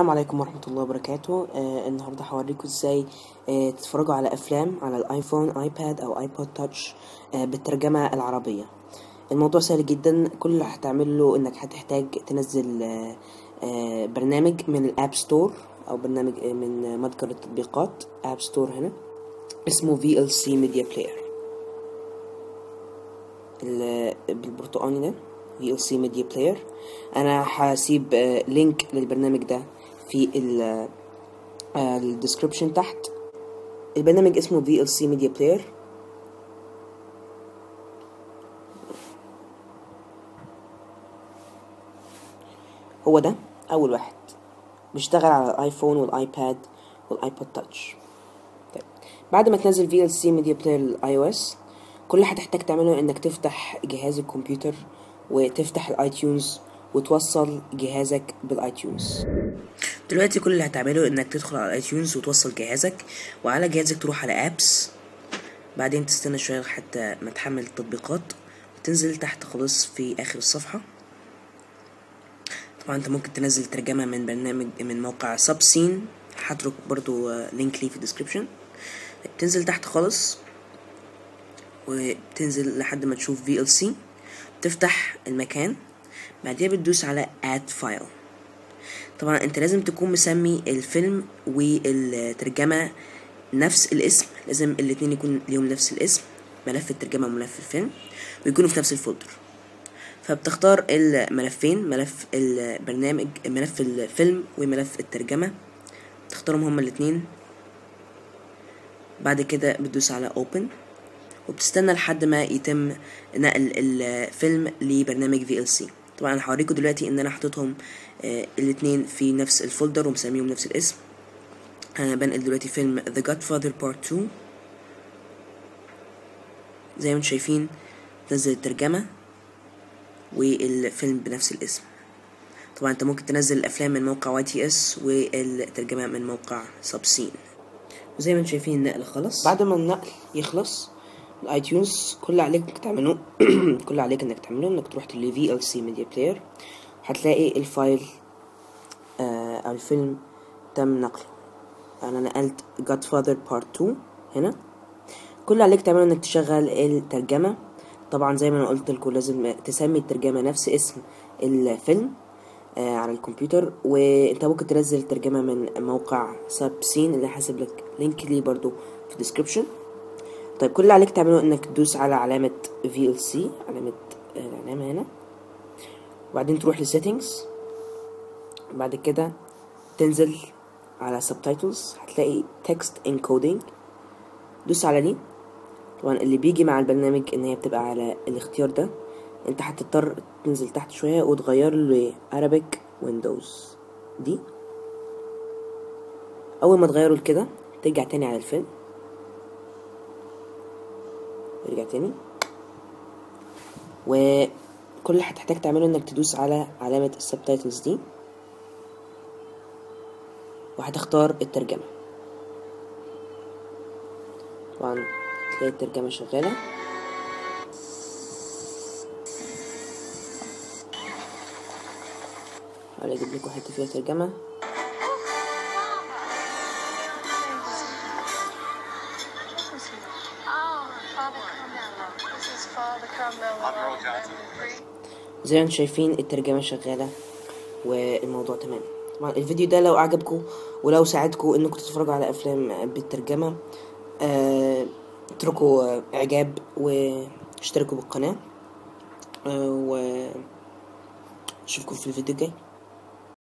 السلام عليكم ورحمة الله وبركاته آه النهاردة هوريكم ازاي آه تتفرجوا على افلام على الايفون ايباد او ايبود تاتش آه بالترجمة العربية الموضوع سهل جدا كل اللي هتعمله انك هتحتاج تنزل آه آه برنامج من الاب ستور او برنامج آه من متجر التطبيقات اب ستور هنا اسمه VLC Media Player ال- بالبرتقاني ده VLC Media Player انا هسيب آه، لينك للبرنامج ده في ال الديسكربشن تحت البرنامج اسمه VLC Media Player هو ده اول واحد بيشتغل على الايفون والايباد والايبود تاتش طيب بعد ما تنزل VLC Media Player للاي او اس كل اللي هتحتاج تعمله انك تفتح جهاز الكمبيوتر وتفتح الايتيونز وتوصل جهازك بالايتيونز دلوقتي كل اللي هتعمله انك تدخل على الايتيونز وتوصل جهازك وعلى جهازك تروح على ابس بعدين تستنى شوية حتى ما تحمل التطبيقات وتنزل تحت خالص في اخر الصفحة طبعا انت ممكن تنزل ترجمة من برنامج من موقع سبسين هترك برضو آه، لينك ليه في الديسكريبشن بتنزل تحت خالص وبتنزل لحد ما تشوف VLC تفتح المكان بعدين بتدوس على add file طبعا انت لازم تكون مسمي الفيلم والترجمة نفس الاسم لازم الاتنين يكون ليهم نفس الاسم ملف الترجمة وملف الفيلم ويكونوا في نفس الفولدر فبتختار الملفين ملف البرنامج ملف الفيلم وملف الترجمة تختارهم هما الاتنين بعد كده بتدوس على open وبتستنى لحد ما يتم نقل الفيلم لبرنامج VLC طبعا انا هوريكم دلوقتي ان انا حاططهم آه، الاتنين في نفس الفولدر ومسميهم نفس الاسم انا بنقل دلوقتي فيلم The Godfather Part 2 زي ما انتم شايفين نزل الترجمة والفيلم بنفس الاسم طبعا انت ممكن تنزل الافلام من موقع واي تي اس والترجمة من موقع سبسين وزي ما انتم شايفين النقل خلص بعد ما النقل يخلص الايتيونز كل اللي عليك انك تعمله كل اللي عليك انك تعمله انك تروح ل VLC Media Player هتلاقي الفايل آه او الفيلم تم نقله انا نقلت Godfather Part 2 هنا كل اللي عليك تعمله انك تشغل الترجمة طبعا زي ما انا قلت لكم لازم تسمي الترجمة نفس اسم الفيلم آه على الكمبيوتر وانت ممكن تنزل الترجمة من موقع سابسين اللي هسيب لك لينك ليه برضو في الديسكريبشن طيب كل اللي عليك تعمله انك تدوس على علامة VLC علامة آه، العلامة هنا وبعدين تروح لسيتنجز بعد كده تنزل على subtitles هتلاقي text encoding دوس على دي طبعا اللي بيجي مع البرنامج ان هي بتبقى على الاختيار ده انت هتضطر تنزل تحت شوية وتغير له Arabic Windows دي اول ما تغيره لكده ترجع تاني على الفيلم ارجع تاني وكل اللي هتحتاج تعمله انك تدوس على علامة السبتايتلز دي وهتختار الترجمة طبعا تلاقي الترجمة شغالة حاول اجيب لكم حتة فيها ترجمة Oh, Father Carmelo. This is Father Carmelo. زي ما انتم شايفين الترجمة شغالة والموضوع تمام طبعا الفيديو ده لو عجبكم ولو ساعدكم انكم تتفرجوا على افلام بالترجمة آه، اتركوا آه، اعجاب واشتركوا بالقناة آه، واشوفكم في الفيديو الجاي